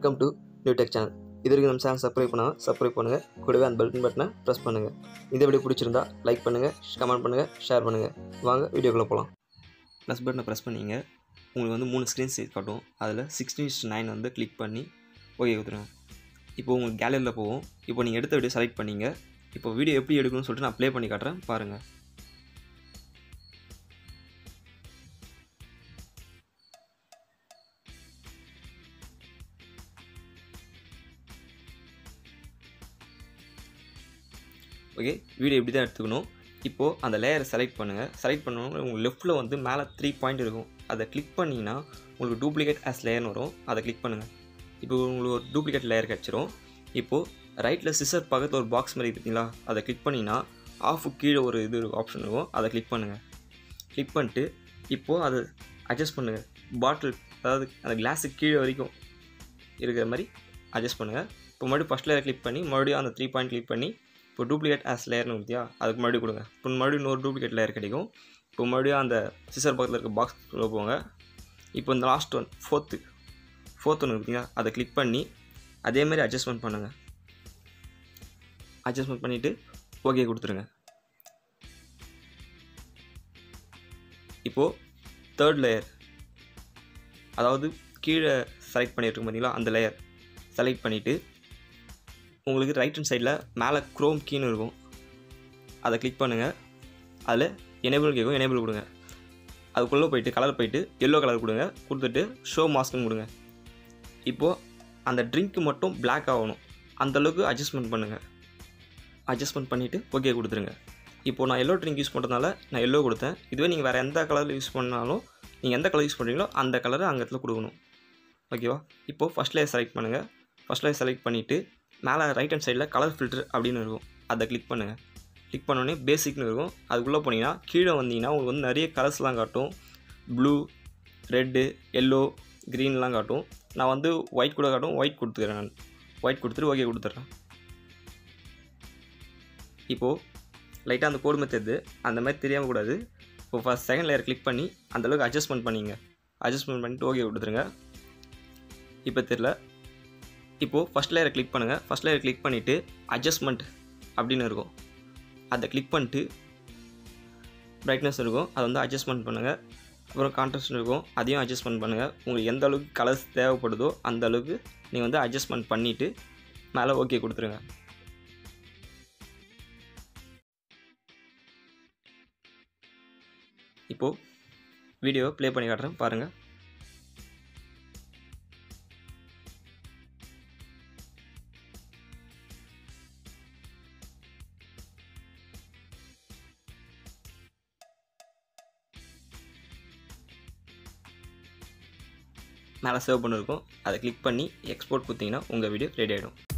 welcome to new tech channel இது வரைக்கும் நம்ம சேனல் சப்ஸ்கிரைப் பண்ணால் சப்ஸ்கிரைப் பண்ணுங்கள் கூடவே அந்த பெல்டன் பட்டனை ப்ரெஸ் பண்ணுங்கள் இந்த வீடியோ பிடிச்சிருந்தா லைக் பண்ணுங்கள் கமெண்ட் பண்ணுங்கள் ஷேர் பண்ணுங்கள் வாங்க வீடியோக்குள்ளே போகலாம் ப்ளஸ் பட்டனை ப்ரெஸ் பண்ணிங்க உங்களுக்கு வந்து மூணு ஸ்க்ரீன் சைஸ் காட்டும் அதில் சிக்ஸ்டீன் நைன் வந்து கிளிக் பண்ணி ஓகே கொடுத்துருங்க இப்போ உங்களுக்கு கேலரியில் போகும் இப்போ நீங்கள் எடுத்த வீடியோ செலக்ட் பண்ணீங்க இப்போ வீடியோ எப்படி எடுக்கணும்னு சொல்லிட்டு நான் ப்ளே பண்ணி காட்டுறேன் பாருங்கள் ஓகே வீடியோ இப்படி தான் எடுத்துக்கணும் இப்போது அந்த லேயரை செலக்ட் பண்ணுங்கள் செலக்ட் பண்ணவங்க உங்கள் லெஃப்ட்டில் வந்து மேலே த்ரீ பாயிண்ட் இருக்கும் அதை கிளிக் பண்ணிங்கன்னா உங்களுக்கு டூப்ளிகேட் ஆஸ் லேயர்னு வரும் அதை கிளிக் பண்ணுங்கள் இப்போ உங்களுக்கு ஒரு டூப்ளிகேட் லேயர் கிடச்சிரும் இப்போது ரைட்டில் சிசர் பக்கத்தில் ஒரு பாக்ஸ் மாதிரி இருக்குங்களா அதை கிளிக் பண்ணிங்கன்னா ஆஃப் கீழே ஒரு இது ஆப்ஷன் இருக்கும் அதை கிளிக் பண்ணுங்கள் கிளிக் பண்ணிட்டு இப்போது அதை அட்ஜஸ்ட் பண்ணுங்கள் பாட்டில் அதாவது அந்த கிளாஸுக்கு கீழே வரைக்கும் இருக்கிற மாதிரி அட்ஜஸ்ட் பண்ணுங்கள் இப்போ மறுபடியும் ஃபஸ்ட் லேயர் கிளிக் பண்ணி மறுபடியும் அந்த த்ரீ பாயிண்ட் கிளிக் பண்ணி இப்போ டூப்ளிகேட் ஆஸ் லேயர்னு கொடுத்தியா அதுக்கு மறுபடியும் கொடுங்க இப்போ மறுபடியும் இன்னொரு டூப்ளிகேட் லேயர் கிடைக்கும் இப்போ மறுபடியும் அந்த சிசர் பக்கத்தில் இருக்க பாக்ஸ் போங்க இப்போ இந்த லாஸ்ட் ஒன் ஃபோர்த்து ஃபோர்த் ஒன்று பார்த்தீங்களா அதை கிளிக் பண்ணி அதேமாதிரி அட்ஜஸ்ட்மெண்ட் பண்ணுங்கள் அட்ஜஸ்ட்மெண்ட் பண்ணிவிட்டு ஓகே கொடுத்துருங்க இப்போது தேர்ட் லேயர் அதாவது கீழே செலக்ட் பண்ணியிருக்கோம் பார்த்தீங்களா அந்த லேயர் செலக்ட் பண்ணிவிட்டு உங்களுக்கு ரைட் ஹேண்ட் சைடில் மேலே க்ரோம் கீன்னு இருக்கும் அதை கிளிக் பண்ணுங்கள் அதில் எனேபிள் கேட்கும் எனேபிள் கொடுங்க அதுக்குள்ளே போயிட்டு கலர் போயிட்டு எல்லோ கலர் கொடுங்க கொடுத்துட்டு ஷோ மாஸ்க்னு கொடுங்க இப்போது அந்த ட்ரிங்க்கு மட்டும் பிளாக் ஆகணும் அந்தளவுக்கு அட்ஜஸ்ட்மெண்ட் பண்ணுங்கள் அட்ஜஸ்ட்மெண்ட் பண்ணிவிட்டு ஓகே கொடுத்துருங்க இப்போது நான் எல்லோ ட்ரிங்க் யூஸ் பண்ணுறதுனால நான் எல்லோ கொடுத்தேன் இதுவே நீங்கள் வேறு எந்த கலரில் யூஸ் பண்ணாலும் நீங்கள் எந்த கலர் யூஸ் பண்ணுறீங்களோ அந்த கலரை அங்கே இடத்துல கொடுக்கணும் ஓகேவா இப்போது ஃபஸ்ட் லேயர் செலக்ட் பண்ணுங்கள் ஃபஸ்ட் லேயர் செலக்ட் பண்ணிவிட்டு மேலே ரைட் ஹேண்ட் சைடில் கலர் ஃபில்டர் அப்படின்னு இருக்கும் அதை கிளிக் பண்ணுங்கள் கிளிக் பண்ணோடனே பேசிக்னு இருக்கும் அதுக்குள்ளே போனீங்கன்னா கீழே வந்தீங்கன்னா உங்களுக்கு வந்து நிறைய கலர்ஸ்லாம் காட்டும் ப்ளூ ரெட்டு எல்லோ க்ரீன்லாம் காட்டும் நான் வந்து ஒயிட் கூட காட்டும் ஒயிட் கொடுத்துக்கிறேன் நான் ஒயிட் கொடுத்துட்டு ஓகே கொடுத்துட்றேன் இப்போது லைட்டாக அந்த கோடு மெத்தது அந்த மாதிரி தெரியாமல் கூடாது இப்போ ஃபஸ்ட் செகண்ட் லேயர் கிளிக் பண்ணி அந்தளவுக்கு அட்ஜஸ்ட்மெண்ட் பண்ணிங்க அட்ஜஸ்ட்மெண்ட் பண்ணிட்டு ஓகே கொடுத்துருங்க இப்போ தெரில இப்போது ஃபஸ்ட் லேயரை கிளிக் பண்ணுங்கள் ஃபஸ்ட் லேயர் கிளிக் பண்ணிவிட்டு அட்ஜஸ்ட்மெண்ட் அப்படின்னு இருக்கும் அதை கிளிக் பண்ணிட்டு பிரைட்னஸ் இருக்கும் அதை வந்து அட்ஜஸ்ட்மெண்ட் பண்ணுங்கள் அப்புறம் கான்ட்ராஸ்ட் இருக்கும் அதையும் அட்ஜஸ்ட்மெண்ட் பண்ணுங்கள் உங்களுக்கு எந்த அளவுக்கு கலர்ஸ் தேவைப்படுதோ அந்த அளவுக்கு நீங்கள் வந்து அட்ஜஸ்ட்மெண்ட் பண்ணிவிட்டு மேலே ஓகே கொடுத்துருங்க இப்போது வீடியோவை ப்ளே பண்ணி காட்டுறேன் பாருங்கள் மேலே சேவ் பண்ணிருக்கோம் அதை கிளிக் பண்ணி எக்ஸ்போர்ட் கொடுத்தீங்கன்னா உங்கள் வீடியோ ரெடி ஆகிடும்